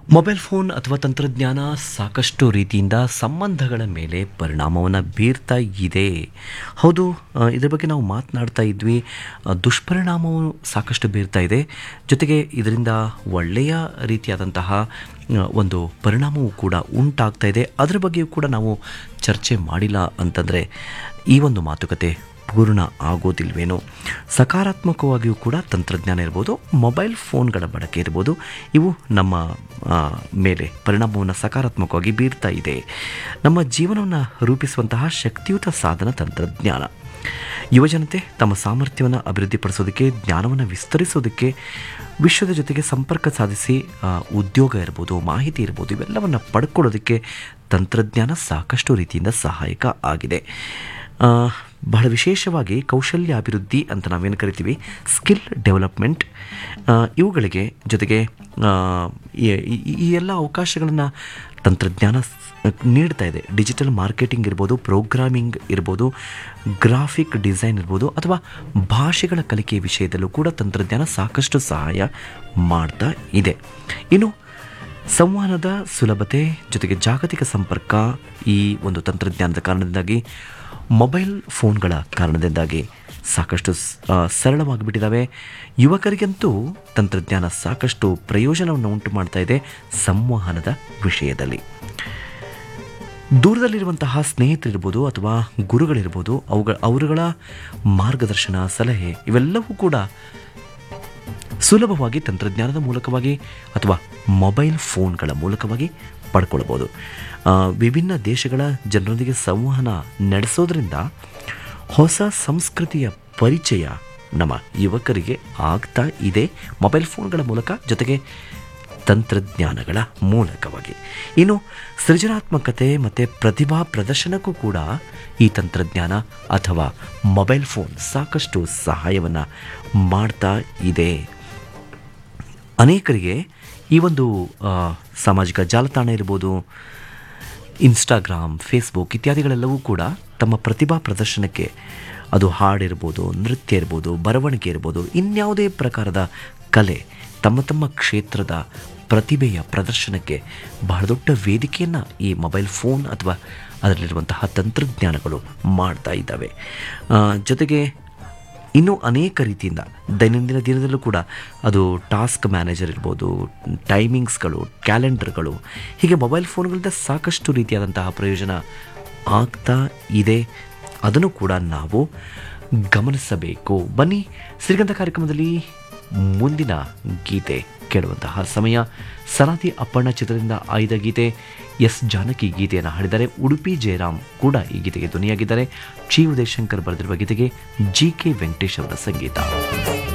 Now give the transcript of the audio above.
mobile phone ಅಥವಾ ತಂತ್ರಜ್ಞಾನ ಸಾಕಷ್ಟು ರೀತಿಯಿಂದ ಸಂಬಂಧಗಳ ಮೇಲೆ ಪರಿಣಾಮವನ್ನು ಬೀರ್ತಾ ಇದೆ ಹೌದು ಆ, ಇದ್ರ ಬಗ್ಗೆ ನಾವು ಮಾತನಾಡ್ತಾ ಇದ್ವಿ ಆ, ದುಷ್ಪರಿಣಾಮವು ಸಾಕಷ್ಟು ಬೀರ್ತಾ ಇದೆ ಜೊತೆಗೆ ಇದರಿಂದ ಒಳ್ಳೆಯ ರೀತಿಯಾದಂತಹ ಆ, ಒಂದು ಪರಿಣಾಮವೂ ಕೂಡ ಉಂಟಾಗ್ತಾ ಇದೆ ಅದರ ಬಗ್ಗೆಯೂ ಕೂಡ ನಾವು ಚರ್ಚೆ ಮಾಡಿಲ್ಲ ಅಂತಂದರೆ ಈ ಒಂದು ಮಾತುಕತೆ ಪೂರ್ಣ ಆಗೋದಿಲ್ವೇನೋ ಸಕಾರಾತ್ಮಕವಾಗಿಯೂ ಕೂಡ ತಂತ್ರಜ್ಞಾನ ಇರ್ಬೋದು ಮೊಬೈಲ್ ಫೋನ್ಗಳ ಬಳಕೆ ಇರ್ಬೋದು ಇವು ನಮ್ಮ ಆ, ಮೇಲೆ ಪರಿಣಾಮವನ್ನು ಸಕಾರಾತ್ಮಕವಾಗಿ ಬೀರ್ತಾ ಇದೆ ನಮ್ಮ ಜೀವನವನ್ನು ರೂಪಿಸುವಂತಹ ಶಕ್ತಿಯುತ ಸಾಧನ ತಂತ್ರಜ್ಞಾನ ಯುವಜನತೆ ತಮ್ಮ ಸಾಮರ್ಥ್ಯವನ್ನು ಅಭಿವೃದ್ಧಿಪಡಿಸೋದಕ್ಕೆ ಜ್ಞಾನವನ್ನು ವಿಸ್ತರಿಸೋದಕ್ಕೆ ವಿಶ್ವದ ಜೊತೆಗೆ ಸಂಪರ್ಕ ಸಾಧಿಸಿ ಆ, ಉದ್ಯೋಗ ಇರ್ಬೋದು ಮಾಹಿತಿ ಇರ್ಬೋದು ಇವೆಲ್ಲವನ್ನು ಪಡ್ಕೊಳ್ಳೋದಕ್ಕೆ ತಂತ್ರಜ್ಞಾನ ಸಾಕಷ್ಟು ರೀತಿಯಿಂದ ಸಹಾಯಕ ಆಗಿದೆ ಆ, ಬಹಳ ವಿಶೇಷವಾಗಿ ಕೌಶಲ್ಯ ಅಭಿವೃದ್ಧಿ ಅಂತ ನಾವೇನು ಕರಿತೀವಿ ಸ್ಕಿಲ್ ಡೆವಲಪ್ಮೆಂಟ್ ಆ, ಇವುಗಳಿಗೆ ಜೊತೆಗೆ ಆ, ಈ- ಈ- ಈ ಎಲ್ಲ ಅವಕಾಶಗಳನ್ನು ತಂತ್ರಜ್ಞಾನ ಸ್- ನೀಡ್ತಾ ಇದೆ ಡಿಜಿಟಲ್ ಮಾರ್ಕೆಟಿಂಗ್ ಇರ್ಬೋದು ಪ್ರೋಗ್ರಾಮಿಂಗ್ ಇರ್ಬೋದು ಗ್ರಾಫಿಕ್ ಡಿಸೈನ್ ಇರ್ಬೋದು ಅಥವಾ ಭಾಷೆಗಳ ಕಲಿಕೆ ವಿಷಯದಲ್ಲೂ ಕೂಡ ತಂತ್ರಜ್ಞಾನ ಸಾಕಷ್ಟು ಸಹಾಯ ಮಾಡ್ತಾ ಇದೆ ಇನ್ನು ಸಂವಹನದ ಸುಲಭತೆ ಜೊತೆಗೆ ಜಾಗತಿಕ ಸಂಪರ್ಕ ಈ ಒಂದು ತಂತ್ರಜ್ಞಾನದ ಕಾರಣದಿಂದಾಗಿ ಮೊಬೈಲ್ ಫೋನ್ಗಳ ಕಾರಣದಿಂದಾಗಿ ಸಾಕಷ್ಟು ಸ್- ಆ, ಸರಳವಾಗಿಬಿಟ್ಟಿದ್ದಾವೆ ಯುವಕರಿಗಂತೂ ತಂತ್ರಜ್ಞಾನ ಸಾಕಷ್ಟು ಪ್ರಯೋಜನವನ್ನು ಉಂಟು ಮಾಡ್ತಾ ಇದೆ ಸಂವಹನದ ವಿಷಯದಲ್ಲಿ ದೂರದಲ್ಲಿರುವಂತಹ ಸ್ನೇಹಿತರಿರ್ಬೋದು ಅಥವಾ ಗುರುಗಳಿರ್ಬೋದು ಅವುಗಳ ಅವರುಗಳ ಮಾರ್ಗದರ್ಶನ ಸಲಹೆ ಇವೆಲ್ಲವೂ ಕೂಡ ಸುಲಭವಾಗಿ ತಂತ್ರಜ್ಞಾನದ ಮೂಲಕವಾಗಿ ಅಥವಾ ಮೊಬೈಲ್ ಫೋನ್ಗಳ ಮೂಲಕವಾಗಿ ಪಡ್ಕೊಳ್ಬೋದು ಆ, ವಿಭಿನ್ನ ದೇಶಗಳ ಜನರೊಂದಿಗೆ ಸಂವಹನ ನಡೆಸೋದ್ರಿಂದ ಹೊಸ ಸಂಸ್ಕೃತಿಯ ಪರಿಚಯ ನಮ್ಮ ಯುವಕರಿಗೆ ಆಗ್ತಾ ಇದೆ ಮೊಬೈಲ್ ಫೋನ್ಗಳ ಮೂಲಕ ಜೊತೆಗೆ ತಂತ್ರಜ್ಞಾನಗಳ ಮೂಲಕವಾಗಿ ಇನ್ನು ಸೃಜನಾತ್ಮಕತೆ ಮತ್ತು ಪ್ರತಿಭಾ ಪ್ರದರ್ಶನಕ್ಕೂ ಕೂಡ ಈ ತಂತ್ರಜ್ಞಾನ ಅಥವಾ ಮೊಬೈಲ್ ಫೋನ್ ಸಾಕಷ್ಟು ಸಹಾಯವನ್ನು ಮಾಡ್ತಾ ಇದೆ ಅನೇಕರಿಗೆ ಈ ಒಂದು ಆ, ಸಾಮಾಜಿಕ ಜಾಲತಾಣ ಇರ್ಬೋದು ಇನ್ಸ್ಟಾಗ್ರಾಮ್ ಫೇಸ್ಬುಕ್ ಇತ್ಯಾದಿಗಳೆಲ್ಲವೂ ಕೂಡ ತಮ್ಮ ಪ್ರತಿಭಾ ಪ್ರದರ್ಶನಕ್ಕೆ ಅದು ಹಾಡಿರ್ಬೋದು ನೃತ್ಯ ಇರ್ಬೋದು ಬರವಣಿಗೆ ಇರ್ಬೋದು ಇನ್ಯಾವುದೇ ಪ್ರಕಾರದ ಕಲೆ ತಮ್ಮ ತಮ್ಮ ಕ್ಷೇತ್ರದ ಪ್ರತಿಭೆಯ ಪ್ರದರ್ಶನಕ್ಕೆ ಬಹಳ ದೊಡ್ಡ ವೇದಿಕೆಯನ್ನು ಈ ಮೊಬೈಲ್ ಫೋನ್ ಅಥವಾ ಅದರಲ್ಲಿರುವಂತಹ ತಂತ್ರಜ್ಞಾನಗಳು ಮಾಡ್ತಾ ಇದ್ದಾವೆ ಆ, ಜೊತೆಗೆ ಇನ್ನೂ ಅನೇಕ ರೀತಿಯಿಂದ ದೈನಂದಿನ ದಿನದಲ್ಲೂ ಕೂಡ ಅದು ಟಾಸ್ಕ್ ಮ್ಯಾನೇಜರ್ ಇರ್ಬೋದು ಟೈಮಿಂಗ್ಸ್ಗಳು ಕ್ಯಾಲೆಂಡರ್ಗಳು ಹೀಗೆ ಮೊಬೈಲ್ ಫೋನ್ಗಳಿಂದ ಸಾಕಷ್ಟು ರೀತಿಯಾದಂತಹ ಪ್ರಯೋಜನ ಆಗ್ತಾ ಇದೆ ಅದನ್ನು ಕೂಡ ನಾವು ಗಮನಿಸಬೇಕು ಬನ್ನಿ ಶ್ರೀಗಂಧ ಕಾರ್ಯಕ್ರಮದಲ್ಲಿ ಮುಂದಿನ ಗೀತೆ ಕೇಳುವಂತಹ ಸಮಯ ಸನಾತಿ ಅಪ್ಪಣ್ಣ ಚಿತ್ರದಿಂದ ಆಯ್ದ ಗೀತೆ ಎಸ್ ಜಾನಕಿ ಗೀತೆಯನ್ನು ಹಾಡಿದ್ದಾರೆ ಉಡುಪಿ ಜಯರಾಮ್ ಕೂಡ ಈ ಗೀತೆಗೆ ಧ್ವನಿಯಾಗಿದ್ದಾರೆ ಚಿ ಉದಯಶಂಕರ್ ಬರೆದಿರುವ ಗೀತೆಗೆ ಜಿ ಕೆ ವೆಂಕಟೇಶ್ ಅವರ ಸಂಗೀತ